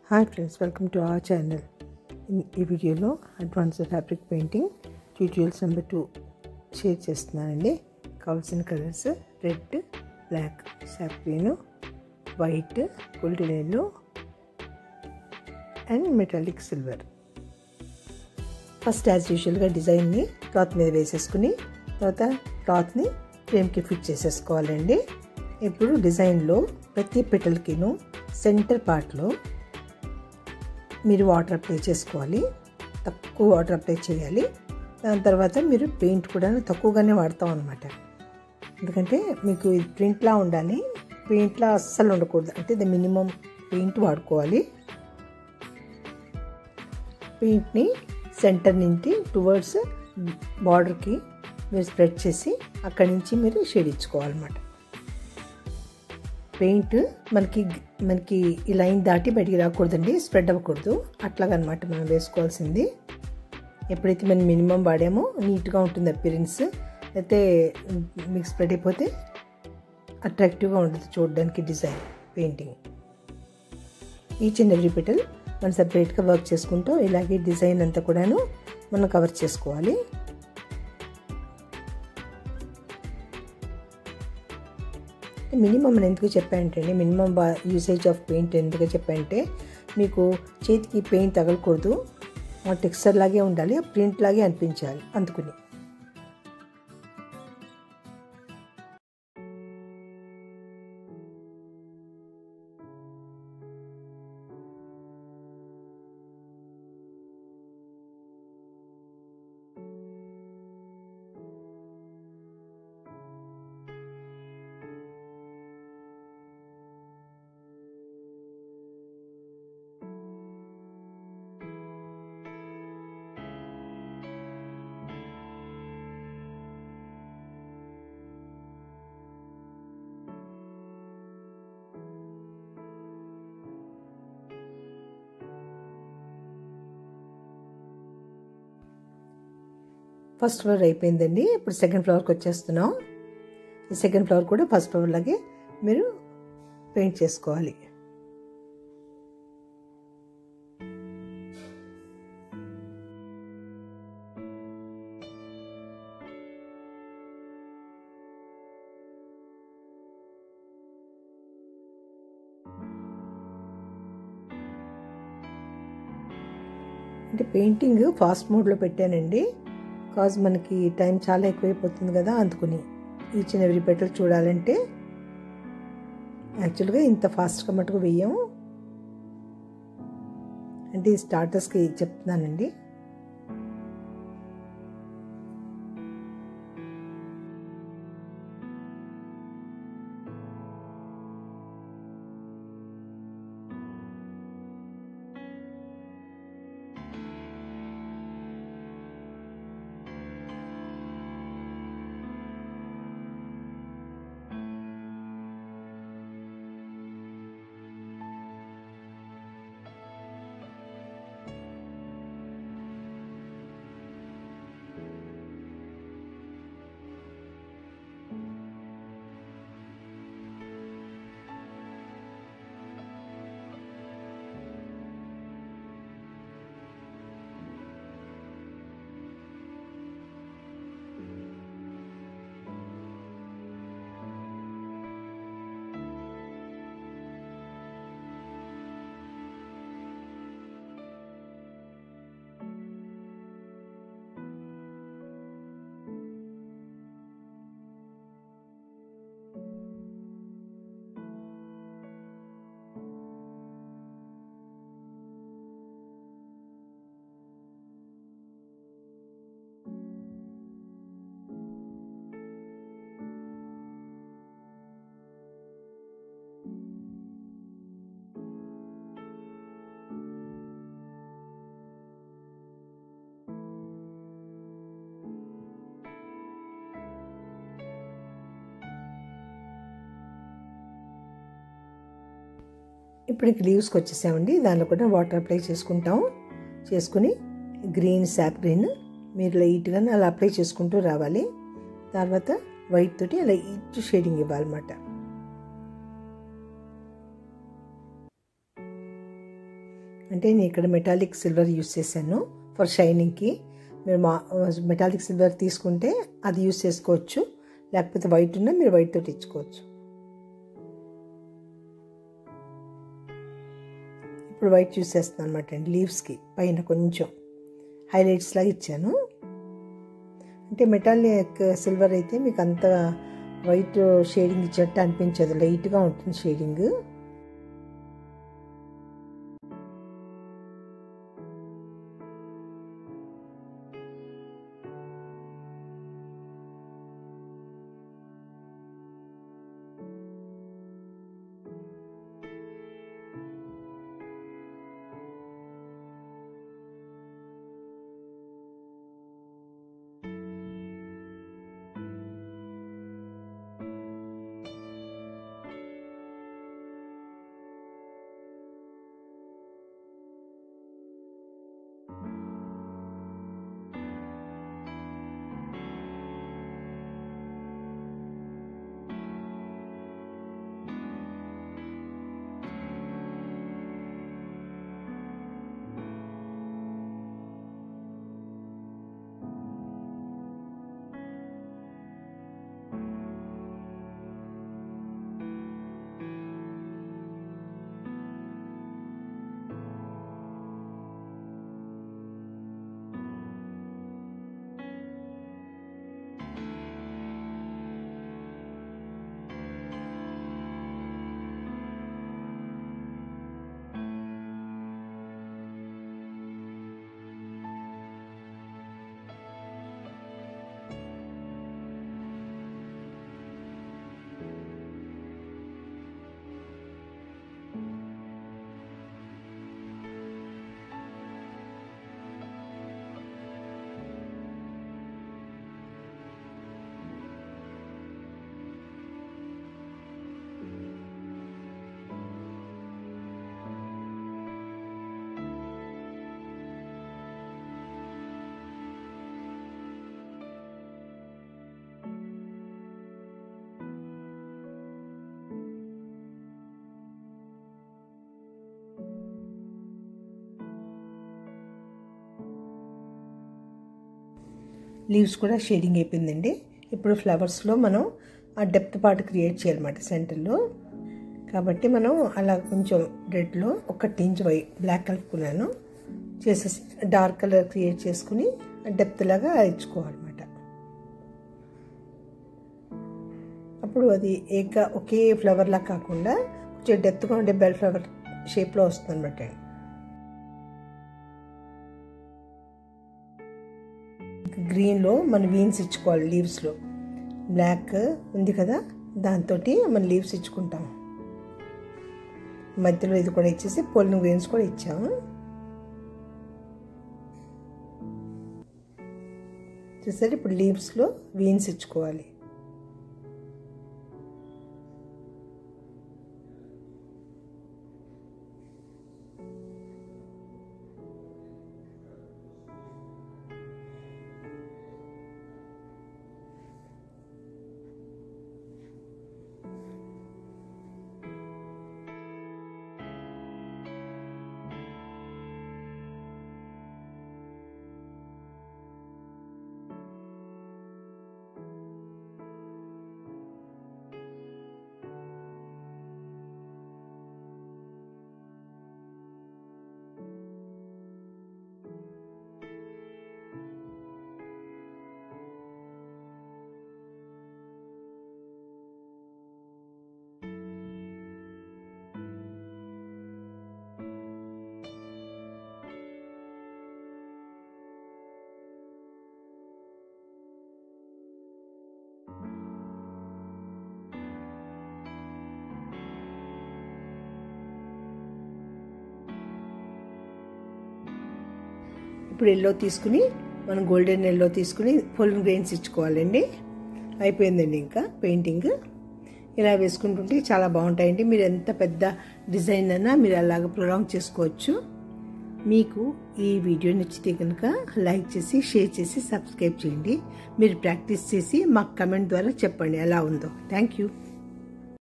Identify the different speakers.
Speaker 1: hi friends welcome to our channel ఈ వీడియోలో advanced fabric painting tutorials number two share చేస్తున్నానండి కావాల్సిన colours red black షాప్ green white golden yellow and metallic silver first as యూజువల్గా డిజైన్ని cloth మీద వేసేసుకుని తర్వాత క్లాత్ని ఫ్రేమ్కి ఫిట్ చేసేసుకోవాలండి ఇప్పుడు డిజైన్లో ప్రతి పెటల్కిను సెంటర్ పార్ట్లో మీరు వాటర్ అప్లై చేసుకోవాలి తక్కువ వాటర్ అప్లై చేయాలి దాని తర్వాత మీరు పెయింట్ కూడా తక్కువగానే వాడతాం అనమాట ఎందుకంటే మీకు ఇది ప్రింట్లా ఉండాలి పెయింట్లా అస్సలు ఉండకూడదు అంటే ద మినిమం పెయింట్ వాడుకోవాలి పెయింట్ని సెంటర్ నుంచి టువర్డ్స్ బార్డర్కి మీరు స్ప్రెడ్ చేసి అక్కడి నుంచి మీరు షేడ్ ఇచ్చుకోవాలన్నమాట పెయింట్ మనకి మనకి ఈ లైన్ దాటి బయటికి రాకూడదండి స్ప్రెడ్ అవ్వకూడదు అట్లాగనమాట మనం వేసుకోవాల్సింది ఎప్పుడైతే మనం మినిమం వాడామో నీట్గా ఉంటుంది అపీరెన్స్ అయితే మీకు స్ప్రెడ్ అయిపోతే అట్రాక్టివ్గా ఉంటుంది చూడడానికి design painting each and every petal మనం సపరేట్గా వర్క్ చేసుకుంటూ ఇలాగే డిజైన్ అంతా కూడాను మనం కవర్ చేసుకోవాలి మినిమం నేను ఎందుకు చెప్పానంటే మినిమం బా యూసేజ్ ఆఫ్ పెయింట్ ఎందుకు చెప్పానంటే మీకు చేతికి పెయింట్ తగలకూడదు టెక్స్చర్ లాగే ఉండాలి ప్రింట్ లాగే అనిపించాలి అందుకుని ఫస్ట్ ఫ్లవర్ అయిపోయిందండి ఇప్పుడు సెకండ్ ఫ్లవర్కి వచ్చేస్తున్నాం ఈ సెకండ్ ఫ్లవర్ కూడా ఫస్ట్ ఫ్లవర్ లాగే మీరు పెయింట్ చేసుకోవాలి అంటే పెయింటింగ్ ఫాస్ట్ మోడ్లో పెట్టానండి కాజ్ మనకి టైం చాలా ఎక్కువైపోతుంది కదా అందుకుని ఈచ్ అండ్ ఎవ్రీ పెటల్ చూడాలంటే యాక్చువల్గా ఇంత ఫాస్ట్గా మటుకు వెయ్యము అంటే ఈ స్టార్టర్స్కి చెప్తున్నానండి ఇప్పుడు ఇంక లీవ్స్కి వచ్చేసామండి దానిలో కూడా వాటర్ అప్లై చేసుకుంటాం చేసుకుని గ్రీన్ శాప్ గ్రీన్ మీరు లైట్గా అలా అప్లై చేసుకుంటూ రావాలి తర్వాత వైట్ తోటి అలా ఇటు షేడింగ్ ఇవ్వాలన్నమాట అంటే నేను ఇక్కడ మెటాలిక్ సిల్వర్ యూస్ చేశాను ఫర్ షైనింగ్కి మీరు మా మెటాలిక్ సిల్వర్ తీసుకుంటే అది యూస్ చేసుకోవచ్చు లేకపోతే వైట్ ఉన్నా మీరు వైట్ తోటి ఇచ్చుకోవచ్చు ఇప్పుడు వైట్ యూస్ చేస్తాను అనమాట అండి లీవ్స్కి పైన కొంచెం హైలైట్స్ లాగా ఇచ్చాను అంటే మెటాలిక్ సిల్వర్ అయితే మీకు అంత వైట్ షేడింగ్ ఇచ్చినట్టు అనిపించదు లైట్గా ఉంటుంది షేడింగ్ లీవ్స్ కూడా షేడింగ్ అయిపోయిందండి ఇప్పుడు ఫ్లవర్స్లో మనం ఆ డెప్త్ పార్ట్ క్రియేట్ చేయాలన్నమాట సెంటర్లో కాబట్టి మనం అలా కొంచెం రెడ్లో ఒక టింజ్ వై బ్లాక్ కలుపుకున్నాను చేసేసి డార్క్ కలర్ క్రియేట్ చేసుకుని డెప్త్ లాగా ఇచ్చుకోవాలన్నమాట అప్పుడు అది ఏక ఒకే ఫ్లవర్లా కాకుండా కొంచెం డెప్త్గా ఉండే బెల్ ఫ్లవర్ షేప్లో వస్తుంది అనమాట గ్రీన్లో మన వీన్స్ ఇచ్చుకోవాలి లీవ్స్లో బ్లాక్ ఉంది కదా దాంతో మన లీవ్స్ ఇచ్చుకుంటాం మధ్యలో ఇది కూడా ఇచ్చేసి పొలిన గ్రీన్స్ కూడా ఇచ్చాము చూసారు ఇప్పుడు లీవ్స్లో వీన్స్ ఇచ్చుకోవాలి ఇప్పుడు ఎల్లో తీసుకుని మనం గోల్డెన్ ఎల్లో తీసుకుని ఫుల్ గ్రెయిన్స్ ఇచ్చుకోవాలండి అయిపోయిందండి ఇంకా పెయింటింగ్ ఇలా వేసుకుంటుంటే చాలా బాగుంటాయండి మీరు ఎంత పెద్ద డిజైన్ అయినా మీరు అలాగ ప్రొలాంగ్ చేసుకోవచ్చు మీకు ఈ వీడియో నచ్చితే కనుక లైక్ చేసి షేర్ చేసి సబ్స్క్రైబ్ చేయండి మీరు ప్రాక్టీస్ చేసి మాకు కమెంట్ ద్వారా చెప్పండి ఎలా ఉందో థ్యాంక్ యూ